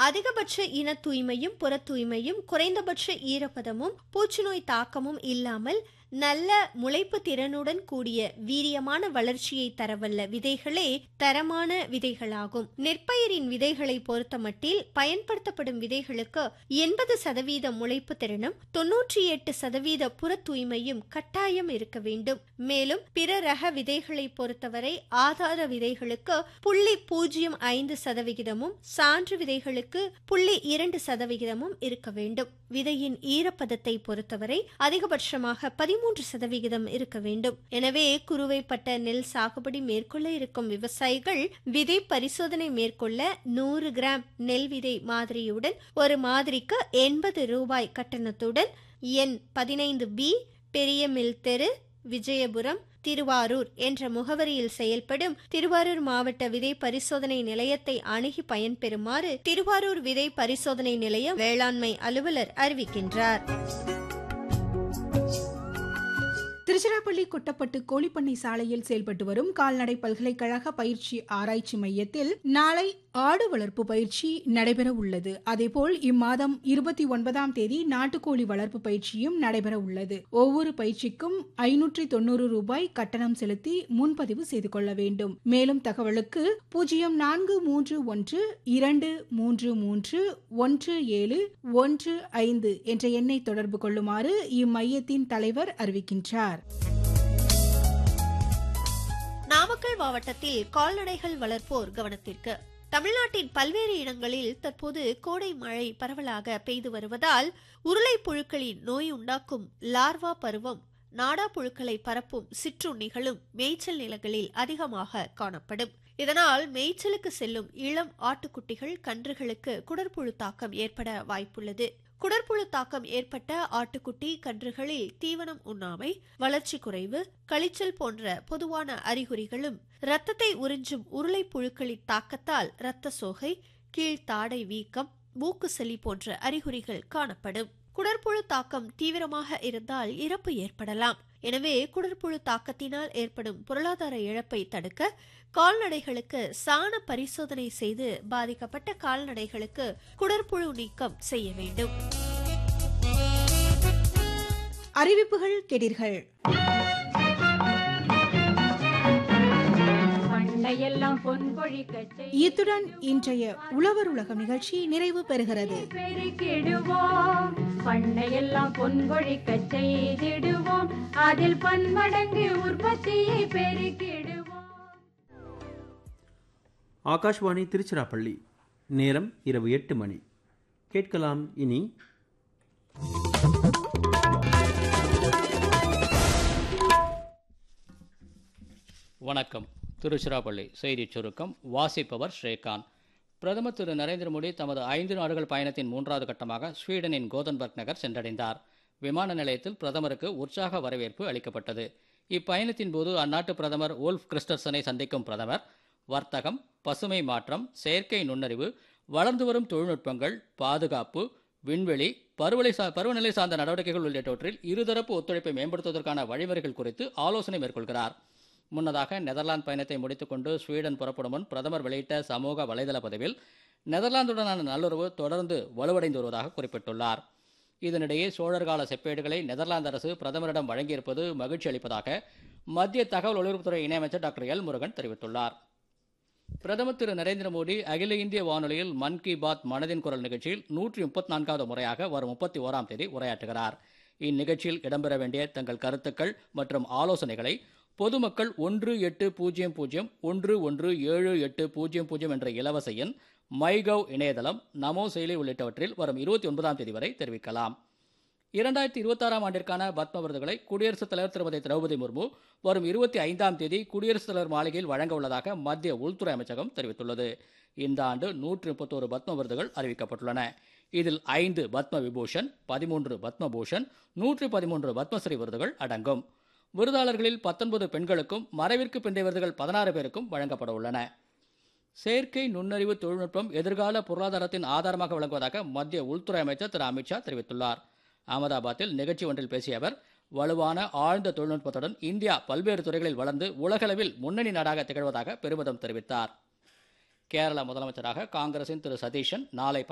அதிகபட்ச இன தூய்மையும் புற தூய்மையும் குறைந்தபட்ச ஈரப்பதமும் பூச்சிநோய் தாக்கமும் இல்லாமல் நல்ல முளைப்பு திறனுடன் கூடிய வீரியமான வளர்ச்சியை தரவல்ல விதைகளே தரமான விதைகளாகும் நெற்பயிரின் விதைகளை பொறுத்தமட்டில் பயன்படுத்தப்படும் விதைகளுக்கு எண்பது சதவீத முளைப்பு திறனும் தொன்னூற்றி எட்டு சதவீத புற தூய்மையும் கட்டாயம் இருக்க வேண்டும் மேலும் பிற ரக விதைகளை பொறுத்தவரை ஆதார விதைகளுக்கு புள்ளி பூஜ்ஜியம் ஐந்து சதவிகிதமும் சான்று விதைகளுக்கு புள்ளி இரண்டு சதவிகிதமும் இருக்க வேண்டும் விதையின் ஈரப்பதத்தை பொறுத்தவரை அதிகபட்சமாக பதிமூன்று சதவிகிதம் இருக்க வேண்டும் எனவே குறுவைப்பட்ட நெல் சாகுபடி மேற்கொள்ள இருக்கும் விவசாயிகள் விதை பரிசோதனை மேற்கொள்ள நூறு கிராம் நெல் விதை மாதிரியுடன் ஒரு மாதிரிக்கு எண்பது ரூபாய் கட்டணத்துடன் எண் பதினைந்து பி பெரிய மில் தெரு விஜயபுரம் திருவாரூர் என்ற முகவரியில் செயல்படும் திருவாரூர் மாவட்ட விதை பரிசோதனை நிலையத்தை அணுகி பயன்பெறுமாறு திருவாரூர் விதை பரிசோதனை நிலைய வேளாண்மை அலுவலர் அறிவிக்கின்றார் திருச்சிராப்பள்ளி கொட்டப்பட்டு கோழிப்பண்ணை சாலையில் செயல்பட்டு வரும் கால்நடை பல்கலைக்கழக பயிற்சி ஆராய்ச்சி மையத்தில் நாளை ஆடு வளர்ப்பு பயிற்சி நடைபெற உள்ளது அதேபோல் இம்மாதம் இருபத்தி ஒன்பதாம் தேதி நாட்டுக்கோழி வளர்ப்பு பயிற்சியும் நடைபெற உள்ளது ஒவ்வொரு பயிற்சிக்கும் ஐநூற்றி தொண்ணூறு ரூபாய் கட்டணம் செலுத்தி முன்பதிவு செய்து கொள்ள வேண்டும் மேலும் தகவலுக்கு பூஜ்ஜியம் நான்கு மூன்று ஒன்று இரண்டு மூன்று மூன்று ஒன்று ஏழு ஒன்று ஐந்து என்ற எண்ணை தொடர்பு கொள்ளுமாறு இம்மையத்தின் தலைவர் அறிவிக்கின்றார் நாமக்கல் மாவட்டத்தில் கால்நடைகள் வளர்ப்போர் கவனத்திற்கு தமிழ்நாட்டின் பல்வேறு இடங்களில் தற்போது கோடை மழை பரவலாக பெய்து வருவதால் உருளை புழுக்களின் நோய் உண்டாக்கும் லார்வா பருவம் நாடா புழுக்களை பரப்பும் சிற்றுண்ணிகளும் மேய்ச்சல் நிலங்களில் அதிகமாக காணப்படும் இதனால் மேய்ச்சலுக்கு செல்லும் இளம் ஆட்டுக்குட்டிகள் கன்றுகளுக்கு குடற்புழு தாக்கம் ஏற்பட வாய்ப்புள்ளது குடற்புழு தாக்கம் ஏற்பட்ட ஆட்டுக்குட்டி கன்றுகளில் தீவனம் உண்ணாமை வளர்ச்சி குறைவு கழிச்சல் போன்ற பொதுவான அறிகுறிகளும் இரத்தத்தை உறிஞ்சும் உருளை புழுக்களின் தாக்கத்தால் இரத்த சோகை கீழ்த்தாடை வீக்கம் மூக்கு சளி போன்ற அறிகுறிகள் காணப்படும் குடற்புழு தாக்கம் தீவிரமாக இருந்தால் இறப்பு ஏற்படலாம் எனவே குடற்புழு தாக்கத்தினால் ஏற்படும் பொருளாதார இழப்பை தடுக்க கால்நடைகளுக்கு சாண பரிசோதனை செய்து பாதிக்கப்பட்ட கால்நடைகளுக்கு குடற்புழு நீக்கம் செய்ய வேண்டும் அறிவிப்புகள் கேட்டீர்கள் பண்டையெல்லாம் பொன் பொழிக்கச் செய் இத்துடன் இன்றைய உழவர் உலகம் நிகழ்ச்சி நிறைவு பெறுகிறது பெருக்கிடுவோம் பண்டையெல்லாம் பொன் பொழிக்கச் செய்திடுவோம் அதில் பன்மடங்கு உற்பத்தியை பெருக்கிடுவோம் ஆகாஷ்வாணி திருச்சிராப்பள்ளி நேரம் இரவு எட்டு மணி கேட்கலாம் இனி வணக்கம் திருச்சிராப்பள்ளி செய்திச் சுருக்கம் வாசிப்பவர் ஸ்ரீகாந்த் பிரதமர் திரு நரேந்திர மோடி தமது ஐந்து நாடுகள் பயணத்தின் மூன்றாவது கட்டமாக ஸ்வீடனின் கோதன்பர்க் நகர் சென்றடைந்தார் விமான நிலையத்தில் பிரதமருக்கு உற்சாக வரவேற்பு அளிக்கப்பட்டது இப்பயணத்தின் போது அந்நாட்டு பிரதமர் ஓல்ஃப் கிறிஸ்டர்சனை சந்திக்கும் பிரதமர் வர்த்தகம் பசுமை மாற்றம் செயற்கை நுண்ணறிவு வளர்ந்து வரும் தொழில்நுட்பங்கள் பாதுகாப்பு விண்வெளி பருவலை சா பருவநிலை சார்ந்த நடவடிக்கைகள் உள்ளிட்டவற்றில் இருதரப்பு ஒத்துழைப்பை மேம்படுத்துவதற்கான வழிமுறைகள் குறித்து ஆலோசனை மேற்கொள்கிறார் முன்னதாக நெதர்லாந்து பயணத்தை முடித்துக்கொண்டு ஸ்வீடன் புறப்படும் முன் பிரதமர் வெளியிட்ட சமூக வலைதள பதிவில் நெதர்லாந்துடனான நல்லுறவு தொடர்ந்து வலுவடைந்து வருவதாக குறிப்பிட்டுள்ளார் இதனிடையே சோழர் கால செப்பேடுகளை நெதர்லாந்து அரசு பிரதமரிடம் வழங்கியிருப்பது மகிழ்ச்சி அளிப்பதாக மத்திய தகவல் ஒலிபரப்புத்துறை இணையமைச்சர் டாக்டர் எல் முருகன் தெரிவித்துள்ளார் பிரதமர் திரு நரேந்திர மோடி அகில இந்திய வானொலியில் மன் கி பாத் மனதின் குரல் நிகழ்ச்சியில் நூற்றி முப்பத்தி நான்காவது முறையாக வரும் முப்பத்தி ஓராம் தேதி உரையாற்றுகிறார் இந்நிகழ்ச்சியில் இடம்பெற வேண்டிய தங்கள் கருத்துக்கள் மற்றும் ஆலோசனைகளை பொதுமக்கள் ஒன்று எட்டு பூஜ்ஜியம் பூஜ்ஜியம் ஒன்று ஒன்று ஏழு எட்டு பூஜ்ஜியம் பூஜ்ஜியம் என்ற இலவச எண் மைகவ் இணையதளம் நமோ செயலி உள்ளிட்டவற்றில் வரும் இருபத்தி ஒன்பதாம் தேதி வரை தெரிவிக்கலாம் இரண்டாயிரத்தி இருபத்தாறாம் ஆண்டிற்கான பத்ம விருதுகளை குடியரசுத் தலைவர் திருமதி திரௌபதி முர்மு வரும் இருபத்தி ஐந்தாம் தேதி குடியரசுத் தலைவர் மாளிகையில் வழங்க உள்ளதாக மத்திய உள்துறை அமைச்சகம் தெரிவித்துள்ளது இந்த ஆண்டு நூற்றி முப்பத்தோரு பத்ம விருதுகள் அறிவிக்கப்பட்டுள்ளன இதில் ஐந்து பத்ம விபூஷன் பதிமூன்று பத்மபூஷன் நூற்றி பதிமூன்று பத்மஸ்ரீ விருதுகள் அடங்கும் விருதாளர்களில் பத்தொன்பது பெண்களுக்கும் மறைவிற்கு பிந்தைய விருதுகள் பதினாறு பேருக்கும் வழங்கப்பட உள்ளன செயற்கை நுண்ணறிவு தொழில்நுட்பம் எதிர்கால பொருளாதாரத்தின் ஆதாரமாக விளங்குவதாக மத்திய உள்துறை அமைச்சர் திரு அமித்ஷா தெரிவித்துள்ளார் அகமதாபாத்தில் நிகழ்ச்சி ஒன்றில் பேசிய அவர் வலுவான ஆழ்ந்த தொழில்நுட்பத்துடன் இந்தியா பல்வேறு துறைகளில் வளர்ந்து உலகளவில் முன்னணி நாடாக திகழ்வதாக பெருமிதம் தெரிவித்தார் கேரள முதலமைச்சராக காங்கிரசின் திரு சதீஷன் நாளை